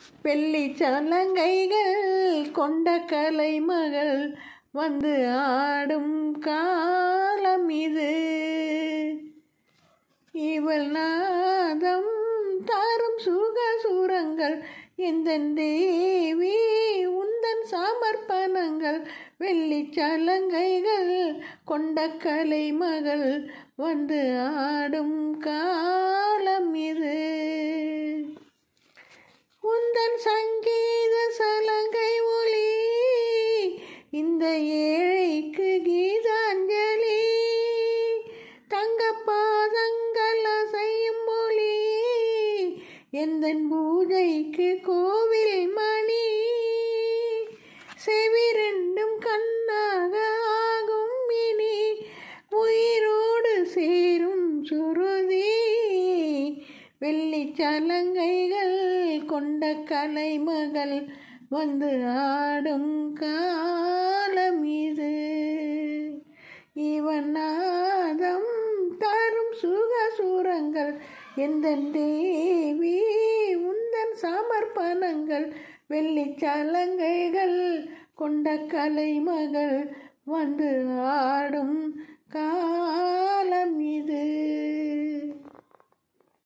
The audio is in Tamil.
வெள்ளி சலங்கைகள் கொண்ட கலைமகள் வந்து ஆடும் காலம் இது இவள் நாதம் தாரும் சுக சுரங்கள் எந்தன் தேவி உந்தன் சமர்ப்பணங்கள் வெள்ளி சலங்கைகள் கொண்ட கலைமகள் வந்து ஆடும் காலம் இது உந்தன் சங்கீத சலங்கை ஒளி இந்த ஏழைக்கு கீதாஞ்சலி தங்க பாதங்கள் அசையும் மொழி எந்தன் பூஜைக்கு கோவில் மணி செவிரெண்டும் கண்ணாக ஆகும் இனி உயிரோடு சேரும் சுருதி வெள்ளி சலங்கைகள் கொண்ட கலைமகள் வந்து ஆடும் காலம் இது இவன் நாதம் தரும் சுக சூரங்கள் எந்த தேவி உந்தன் சமர்ப்பணங்கள் வெள்ளி சலங்கைகள் கொண்ட கலைமகள் வந்து ஆடும் காலம் இது